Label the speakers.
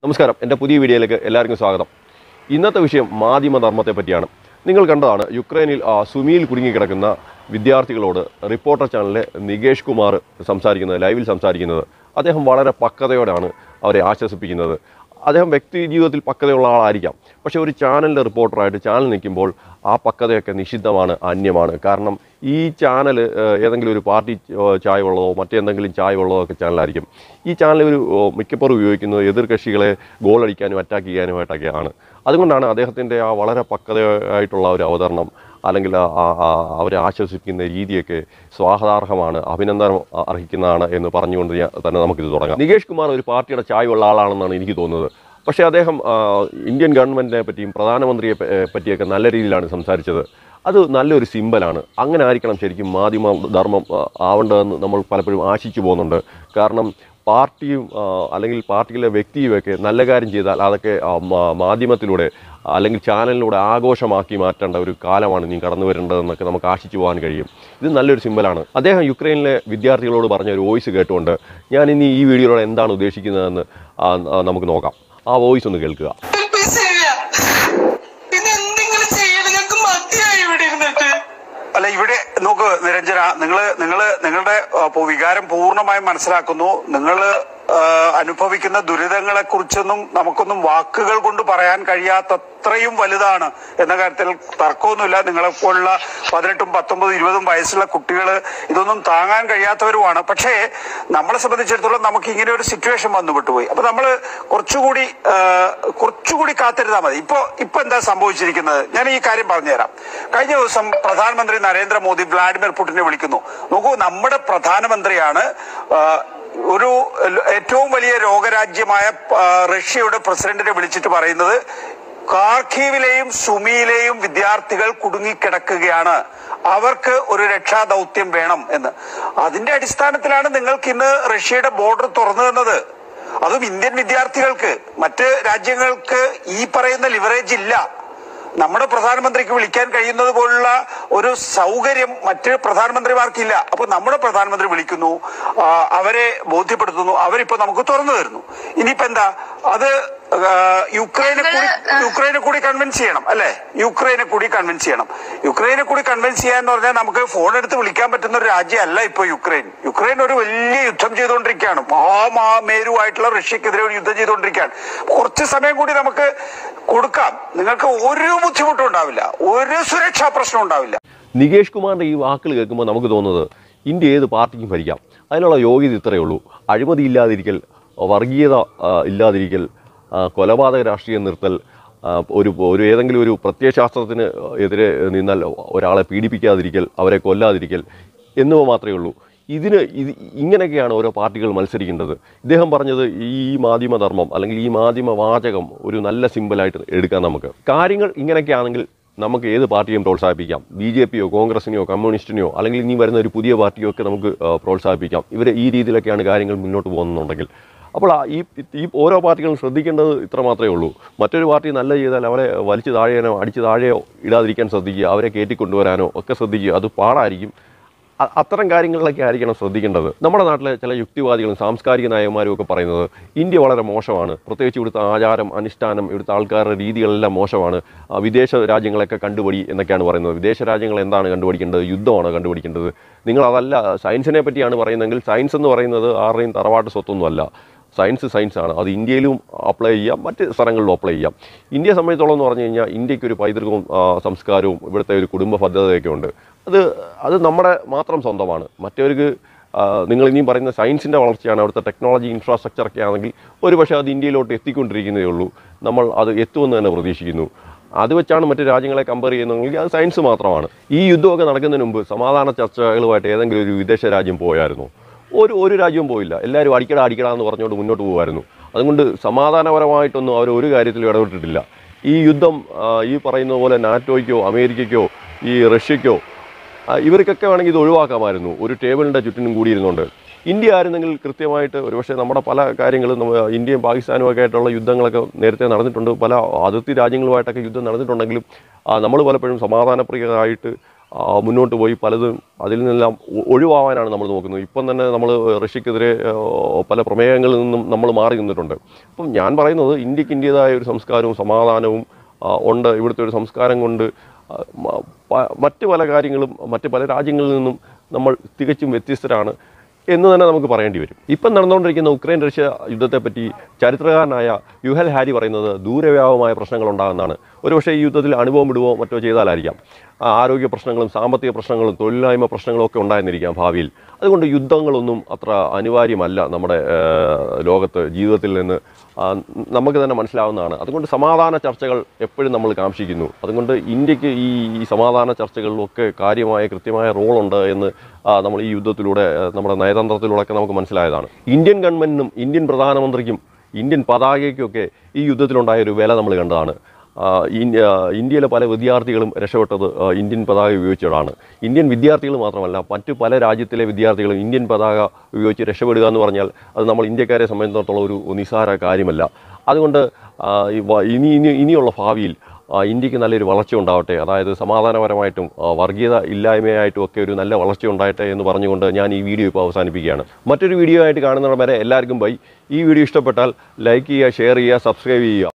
Speaker 1: നമസ്കാരം എൻ്റെ പുതിയ വീഡിയോയിലേക്ക് എല്ലാവർക്കും സ്വാഗതം ഇന്നത്തെ വിഷയം മാധ്യമധർമ്മത്തെ പറ്റിയാണ് നിങ്ങൾ കണ്ടതാണ് യുക്രൈനിൽ ആ, സുമിയിൽ കുടുങ്ങിക്കിടക്കുന്ന വിദ്യാർത്ഥികളോട് റിപ്പോർട്ടർ ചാനലിലെ നികേഷ് കുമാർ സംസാരിക്കുന്നത് ലൈവിൽ സംസാരിക്കുന്നത് അദ്ദേഹം വളരെ പക്വതയോടെയാണ് അവരെ ആശ്വസിപ്പിക്കുന്നത് അദ്ദേഹം വ്യക്തി ജീവിതത്തിൽ പക്വതയുള്ള ആളായിരിക്കാം പക്ഷേ ഒരു ചാനലിൻ്റെ റിപ്പോർട്ടറായിട്ട് ചാനൽ നിൽക്കുമ്പോൾ ആ പക്വതയൊക്കെ നിഷിദ്ധമാണ് അന്യമാണ് കാരണം ഈ ചാനൽ ഏതെങ്കിലും ഒരു പാർട്ടി ഏഹ്, ചായവുള്ളതോ മറ്റെന്തെങ്കിലും ചായവുള്ളതോ ഒക്കെ ചാനലായിരിക്കും ഈ ചാനൽ ഒരു ഏഹ്, മിക്കപ്പോഴും ഉപയോഗിക്കുന്നത് എതിർ കക്ഷികളെ ഗോൾ അടിക്കാനും അറ്റാക്ക് ചെയ്യാനുമായിട്ടൊക്കെയാണ് അതുകൊണ്ടാണ് അദ്ദേഹത്തിൻ്റെ ആ വളരെ പക്വതയായിട്ടുള്ള ഒരു അവതരണം അല്ലെങ്കിൽ ആ- ആ- ആ- അവരെ ആശ്വസിപ്പിക്കുന്ന രീതിയൊക്കെ സ്വാഗതാർഹമാണ് അഭിനന്ദനം അ- അർഹിക്കുന്നതാണ് എന്ന് പറഞ്ഞുകൊണ്ട് ഞാൻ തന്നെ നമുക്കിത് തുടങ്ങാം നികേഷ് കുമാർ ഒരു പാർട്ടിയുടെ ചായവുള്ള ആളാണെന്നാണ് എനിക്ക് തോന്നുന്നത് പക്ഷേ അദ്ദേഹം ആ, ഇന്ത്യൻ ഗവൺമെൻറ്റിനെ പറ്റിയും പ്രധാനമന്ത്രിയെ പ- ഏ, പറ്റിയൊക്കെ നല്ല രീതിയിലാണ് സംസാരിച്ചത് അത് നല്ലൊരു സിമ്പലാണ് അങ്ങനെ ആയിരിക്കണം ശരിക്കും മാധ്യമ ധർമ്മം ആ, ആവേണ്ടതെന്ന് നമ്മൾ പലപ്പോഴും ആശിച്ചു പോകുന്നുണ്ട് കാരണം പാർട്ടിയും ആ, അല്ലെങ്കിൽ പാർട്ടിയിലെ വ്യക്തിയുമൊക്കെ നല്ല കാര്യം ചെയ്താൽ അതൊക്കെ ആ, മാ- മാധ്യമത്തിലൂടെ അല്ലെങ്കിൽ ചാനലിലൂടെ ആഘോഷമാക്കി മാറ്റേണ്ട ഒരു കാലമാണ് ഇനി കടന്നു വരേണ്ടതെന്നൊക്കെ നമുക്ക് ആശിച്ചു പോകാൻ കഴിയും ഇത് നല്ലൊരു സിമ്പലാണ് അദ്ദേഹം യുക്രൈനിലെ വിദ്യാർത്ഥികളോട് പറഞ്ഞ ഒരു വോയിസ് കേട്ടുകൊണ്ട് ഞാൻ ഇനി ഈ വീഡിയോയിലൂടെ എന്താണ് ഉദ്ദേശിക്കുന്നതെന്ന് ആ, ആ, നമുക്ക് നോക്കാം ആ വോയിസ് ഒന്ന് കേൾക്കുക
Speaker 2: ശരിയാ പിന്നെ എന്തെങ്കിലും ചെയ്യണം ഞങ്ങൾക്ക് മതിയായി ഇവിടെ ഇരുന്നിട്ട്
Speaker 3: അല്ല ഇവിടെ നോക്ക് നിരഞ്ജന നിങ്ങള് നിങ്ങള് നിങ്ങളുടെ ആ, പോ- വികാരം പൂർണ്ണമായും മനസ്സിലാക്കുന്നു നിങ്ങള് ആ, അനുഭവിക്കുന്ന ദുരിതങ്ങളെ കുറിച്ചൊന്നും നമുക്കൊന്നും വാക്കുകൾ കൊണ്ട് പറയാൻ കഴിയാത്തത്രയും വലുതാണ് എന്ന കാര്യത്തിൽ തർക്കമൊന്നുമില്ല നിങ്ങളെ പോലുള്ള പതിനെട്ടും പത്തൊമ്പതും ഇരുപതും വയസ്സുള്ള കുട്ടികൾ ഇതൊന്നും താങ്ങാൻ കഴിയാത്തവരുമാണ് പക്ഷേ നമ്മളെ സംബന്ധിച്ചിടത്തോളം നമുക്ക് ഇങ്ങനെ ഒരു സിറ്റുവേഷൻ വന്നു വിട്ടുപോയി അപ്പൊ നമ്മള് കുറച്ചുകൂടി ആ, കുറച്ചുകൂടി കാത്തിരുന്നാൽ മതി ഇപ്പൊ ഇപ്പൊ എന്താ സംഭവിച്ചിരിക്കുന്നത് ഞാൻ ഈ കാര്യം പറഞ്ഞുതരാം കഴിഞ്ഞ ദിവസം പ്രധാനമന്ത്രി നരേന്ദ്രമോദി വ്ളാഡിമിർ പുടിനെ വിളിക്കുന്നു നോക്കൂ നമ്മുടെ പ്രധാനമന്ത്രിയാണ് ആ, ഒരു ല- ഏറ്റവും വലിയ രോഗരാജ്യമായ ആ, റഷ്യയുടെ പ്രസിഡന്റിനെ വിളിച്ചിട്ട് പറയുന്നത് കാർഖീവിലെയും സുമിയിലെയും വിദ്യാർത്ഥികൾ കുടുങ്ങിക്കിടക്കുകയാണ് അവർക്ക് ഒരു രക്ഷാദൗത്യം വേണം എന്ന് അതിന്റെ അടിസ്ഥാനത്തിലാണ് നിങ്ങൾക്ക് ഇന്ന് റഷ്യയുടെ ബോർഡർ തുറന്നു തന്നത് അതും ഇന്ത്യൻ വിദ്യാർത്ഥികൾക്ക് മറ്റ് രാജ്യങ്ങൾക്ക് ഈ പറയുന്ന ലിവറേജ് ഇല്ല നമ്മുടെ പ്രധാനമന്ത്രിക്ക് വിളിക്കാൻ കഴിയുന്നത് പോലുള്ള ഒരു സൗകര്യം മറ്റ് പ്രധാനമന്ത്രിമാർക്കില്ല അപ്പൊ നമ്മുടെ പ്രധാനമന്ത്രി വിളിക്കുന്നു ആ, അവരെ ബോധ്യപ്പെടുത്തുന്നു അവരിപ്പോ നമുക്ക് തുറന്നു തരുന്നു ഇനിയിപ്പോ എന്താ അത് ആ, യുക്രൈനെ കൂടി യുക്രൈനെ കൂടി കൺവിൻസ് ചെയ്യണം അല്ലെ യുക്രൈനെ കൂടി കൺവിൻസ് ചെയ്യണം യുക്രൈനെ കൂടി കൺവിൻസ് ചെയ്യാന്ന് പറഞ്ഞാൽ നമുക്ക് ഫോൺ എടുത്ത് വിളിക്കാൻ പറ്റുന്ന ഒരു രാജ്യമല്ല ഇപ്പൊ യുക്രൈൻ യുക്രൈൻ ഒരു വലിയ യുദ്ധം ചെയ്തുകൊണ്ടിരിക്കുകയാണ് മഹാമേരുവായിട്ടുള്ള റഷ്യക്കെതിരെ ഒരു യുദ്ധം ചെയ്തുകൊണ്ടിരിക്കുകയാണ് കുറച്ച് സമയം കൂടി നമുക്ക് കൊടുക്കാം നിങ്ങൾക്ക് ഒരു ബുദ്ധിമുട്ടും ഉണ്ടാവില്ല ഒരു സുരക്ഷാ പ്രശ്നം ഉണ്ടാവില്ല
Speaker 1: നികേഷ് കുമാറിൻ്റെ ഈ വാക്കുകൾ കേൾക്കുമ്പോൾ നമുക്ക് തോന്നുന്നത് ഇന്ത്യ ഏത് പാർട്ടിക്കും ഭരിക്കാം അതിനുള്ള യോഗ്യത ഇത്രയേ ഉള്ളൂ അഴിമതി ഇല്ലാതിരിക്കൽ വർഗീയത ആ, ഇല്ലാതിരിക്കൽ ആ, കൊലപാതക രാഷ്ട്രീയം നിർത്തൽ ആ, ഒരു ഒരു ഏതെങ്കിലും ഒരു പ്രത്യയശാസ്ത്രത്തിന് എതിരെ നിന്നാൽ ഒരാളെ പീഡിപ്പിക്കാതിരിക്കൽ അവരെ കൊല്ലാതിരിക്കൽ എന്നിവ മാത്രമേ ഉള്ളൂ ഇതിന് ഇത് ഇങ്ങനെയൊക്കെയാണ് ഓരോ പാർട്ടികൾ മത്സരിക്കേണ്ടത് ഇദ്ദേഹം പറഞ്ഞത് ഈ മാധ്യമധർമ്മം അല്ലെങ്കിൽ ഈ മാധ്യമ വാചകം ഒരു നല്ല സിമ്പിളായിട്ട് എടുക്കാം നമുക്ക് കാര്യങ്ങൾ ഇങ്ങനെയൊക്കെയാണെങ്കിൽ നമുക്ക് ഏത് പാർട്ടിയും പ്രോത്സാഹിപ്പിക്കാം ബി ജെ പിയോ കോൺഗ്രസിനെയോ കമ്മ്യൂണിസ്റ്റിനെയോ അല്ലെങ്കിൽ ഇനി വരുന്ന ഒരു പുതിയ പാർട്ടിയോ ഒക്കെ നമുക്ക് ആ, പ്രോത്സാഹിപ്പിക്കാം ഇവർ ഈ രീതിയിലൊക്കെയാണ് കാര്യങ്ങൾ മുന്നോട്ട് പോകുന്നുണ്ടെങ്കിൽ അപ്പോൾ ആ ഈ ഈ ഓരോ പാർട്ടികളും ശ്രദ്ധിക്കേണ്ടത് ഇത്ര മാത്രമേ ഉള്ളൂ മറ്റൊരു പാർട്ടി നല്ല ചെയ്താൽ അവരെ വലിച്ചു താഴെയാനോ അടിച്ചു താഴെയോ ഇടാതിരിക്കാൻ ശ്രദ്ധിക്കുക അവരെ കയറ്റിക്കൊണ്ടുവരാനോ ഒക്കെ ശ്രദ്ധിക്കുക അത് പാടായിരിക്കും അ- അത്തരം കാര്യങ്ങളിലൊക്കെ ആയിരിക്കണം ശ്രദ്ധിക്കേണ്ടത് നമ്മുടെ നാട്ടിലെ ചില യുക്തിവാദികളും സാംസ്കാരിക നായകന്മാരും ഒക്കെ പറയുന്നത് ഇന്ത്യ വളരെ മോശമാണ് പ്രത്യേകിച്ച് ഇവിടുത്തെ ആചാരം അനുഷ്ഠാനം ഇവിടുത്തെ ആൾക്കാരുടെ രീതികളെല്ലാം മോശമാണ് ആ, വിദേശ രാജ്യങ്ങളൊക്കെ കണ്ടുപിടി എന്നൊക്കെയാണ് പറയുന്നത് വിദേശ രാജ്യങ്ങൾ എന്താണ് കണ്ടുപിടിക്കേണ്ടത് യുദ്ധമാണ് കണ്ടുപിടിക്കേണ്ടത് നിങ്ങൾ അതല്ല സയൻസിനെ പറ്റിയാണ് പറയുന്നതെങ്കിൽ സയൻസ് എന്ന് പറയുന്നത് ആരുടെയും തറവാട്ട് സ്വത്തൊന്നുമല്ല സയൻസ് സയൻസ് ആണ് അത് ഇന്ത്യയിലും അപ്ലൈ ചെയ്യാം മറ്റ് സ്ഥലങ്ങളിലും അപ്ലൈ ചെയ്യാം ഇന്ത്യയെ സംബന്ധിച്ചോളം എന്ന് പറഞ്ഞു കഴിഞ്ഞാൽ ഇന്ത്യക്ക് ഒരു പൈതൃകവും ആ, സംസ്കാരവും ഇവിടുത്തെ ഒരു കുടുംബ പദ്ധതിയൊക്കെ ഉണ്ട് അത് അത് നമ്മുടെ മാത്രം സ്വന്തമാണ് മറ്റവർക്ക് ആ, നിങ്ങൾ ഇനിയും പറയുന്ന സയൻസിൻ്റെ വളർച്ചയാണ് അവിടുത്തെ ടെക്നോളജി ഇൻഫ്രാസ്ട്രക്ചർ ഒക്കെ ആണെങ്കിൽ ഒരു പക്ഷേ അത് ഇന്ത്യയിലോട്ട് എത്തിക്കൊണ്ടിരിക്കുന്നതേ ഉള്ളൂ നമ്മൾ അത് എത്തുമെന്ന് തന്നെ പ്രതീക്ഷിക്കുന്നു അത് വെച്ചാണ് മറ്റ് രാജ്യങ്ങളെ കമ്പയർ ചെയ്യുന്നതെങ്കിൽ അത് സയൻസ് മാത്രമാണ് ഈ യുദ്ധമൊക്കെ നടക്കുന്നതിന് മുമ്പ് സമാധാന ചർച്ചകളുമായിട്ട് ഏതെങ്കിലും ഒരു വിദേശ രാജ്യം പോയായിരുന്നു ഒരു ഒരു രാജ്യവും പോയില്ല എല്ലാവരും അടിക്കട അടിക്കട എന്ന് പറഞ്ഞുകൊണ്ട് മുന്നോട്ട് പോകുമായിരുന്നു അതുകൊണ്ട് സമാധാനപരമായിട്ടൊന്നും അവർ ഒരു കാര്യത്തിലും ഇടപെട്ടിട്ടില്ല ഈ യുദ്ധം ആ, ഈ പറയുന്ന പോലെ നാറ്റോയ്ക്കോ അമേരിക്കയ്ക്കോ ഈ റഷ്യയ്ക്കോ ആ, ഇവർക്കൊക്കെ വേണമെങ്കിൽ ഇത് ഒഴിവാക്കാമായിരുന്നു ഒരു ടേബിളിൻ്റെ ചുറ്റിനും കൂടിയിരുന്നുകൊണ്ട് ഇന്ത്യ ആയിരുന്നെങ്കിൽ കൃത്യമായിട്ട് ഒരുപക്ഷെ നമ്മുടെ പല കാര്യങ്ങളും നമ്മ ഇന്ത്യയും പാകിസ്ഥാനും ഒക്കെ ആയിട്ടുള്ള യുദ്ധങ്ങളൊക്കെ നേരത്തെ നടന്നിട്ടുണ്ട് പല അതിർത്തി രാജ്യങ്ങളുമായിട്ടൊക്കെ യുദ്ധം നടന്നിട്ടുണ്ടെങ്കിലും നമ്മൾ പലപ്പോഴും സമാധാനപ്രിയമായിട്ട് ആ, മുന്നോട്ട് പോയി പലതും അതിൽ നിന്നെല്ലാം ഒ- ഒഴിവാവാനാണ് നമ്മൾ നോക്കുന്നത് ഇപ്പം തന്നെ നമ്മൾ റഷ്യക്കെതിരെ ആ, പല പ്രമേയങ്ങളിൽ നിന്നും നമ്മൾ മാറി നിന്നിട്ടുണ്ട് അപ്പം ഞാൻ പറയുന്നത് ഇന്ത്യക്ക് ഇന്ത്യതായ ഒരു സംസ്കാരവും സമാധാനവും ആ, ഉണ്ട് ഇവിടുത്തെ ഒരു സംസ്കാരം കൊണ്ട് ആ, മ- പ- മറ്റ് പല കാര്യങ്ങളും മറ്റ് പല രാജ്യങ്ങളിൽ നിന്നും നമ്മൾ തികച്ചും വ്യത്യസ്തരാണ് എന്ന് തന്നെ നമുക്ക് പറയേണ്ടി വരും ഇപ്പം നടന്നുകൊണ്ടിരിക്കുന്ന ഉക്രൈൻ റഷ്യ യുദ്ധത്തെപ്പറ്റി ചരിത്രകാരനായ യുഹൽ ഹാരി പറയുന്നത് ദൂരവ്യാപകമായ പ്രശ്നങ്ങൾ ഉണ്ടാകുന്നതാണ് ഒരുപക്ഷേ ഈ യുദ്ധത്തിൽ അനുഭവം വിടുവോ മറ്റോ ചെയ്താലായിരിക്കാം ആ, ആരോഗ്യ പ്രശ്നങ്ങളും സാമ്പത്തിക പ്രശ്നങ്ങളും തൊഴിലില്ലായ്മ പ്രശ്നങ്ങളും ഒക്കെ ഉണ്ടായിരുന്നിരിക്കാം ഭാവിയിൽ അതുകൊണ്ട് യുദ്ധങ്ങളൊന്നും അത്ര അനിവാര്യമല്ല നമ്മുടെ ആ, ലോകത്ത് ജീവിതത്തിൽ നിന്ന് ആ, നമുക്ക് തന്നെ മനസ്സിലാവുന്നതാണ് അതുകൊണ്ട് സമാധാന ചർച്ചകൾ എപ്പോഴും നമ്മൾ കാക്ഷിക്കുന്നു അതുകൊണ്ട് ഇന്ത്യക്ക് ഈ ഈ സമാധാന ചർച്ചകളിലൊക്കെ കാര്യമായ കൃത്യമായ റോളുണ്ട് എന്ന് ആ, നമ്മൾ ഈ യുദ്ധത്തിലൂടെ ആ, നമ്മുടെ നയതന്ത്രത്തിലൂടെ ഒക്കെ നമുക്ക് മനസ്സിലായതാണ് ഇന്ത്യൻ ഗവൺമെൻറ്റിനും ഇന്ത്യൻ പ്രധാനമന്ത്രിക്കും ഇന്ത്യൻ പതാകയ്ക്കൊക്കെ ഈ യുദ്ധത്തിലുണ്ടായ ഒരു വില നമ്മൾ കണ്ടതാണ് ആ, ഇന്ത്യ ഇന്ത്യയിലെ പല വിദ്യാർത്ഥികളും രക്ഷപ്പെട്ടത് ആ, ഇന്ത്യൻ പതാക ഉപയോഗിച്ചതാണ് ഇന്ത്യൻ വിദ്യാർത്ഥികൾ മാത്രമല്ല മറ്റു പല രാജ്യത്തിലെ വിദ്യാർത്ഥികളും ഇന്ത്യൻ പതാക ഉപയോഗിച്ച് രക്ഷപ്പെടുക എന്ന് പറഞ്ഞാൽ അത് നമ്മൾ ഇന്ത്യക്കാരെ സംബന്ധിച്ചിടത്തോളം ഒരു നിസ്സാര കാര്യമല്ല അതുകൊണ്ട് ആ, ഈ വ- ഇനി ഇനി ഇനിയുള്ള ഭാവിയിൽ ആ, ഇന്ത്യക്ക് നല്ലൊരു വളർച്ച ഉണ്ടാവട്ടെ അതായത് സമാധാനപരമായിട്ടും ആ, വർഗീയത ഇല്ലായ്മയായിട്ടും ഒക്കെ ഒരു നല്ല വളർച്ച ഉണ്ടാകട്ടെ എന്ന് പറഞ്ഞുകൊണ്ട് ഞാൻ ഈ വീഡിയോ ഇപ്പോൾ അവസാനിപ്പിക്കുകയാണ് മറ്റൊരു വീഡിയോ ആയിട്ട് കാണുന്നവരെ എല്ലാവർക്കും ബൈ ഈ വീഡിയോ ഇഷ്ടപ്പെട്ടാൽ ലൈക്ക് ചെയ്യുക ഷെയർ ചെയ്യുക സബ്സ്ക്രൈബ് ചെയ്യുക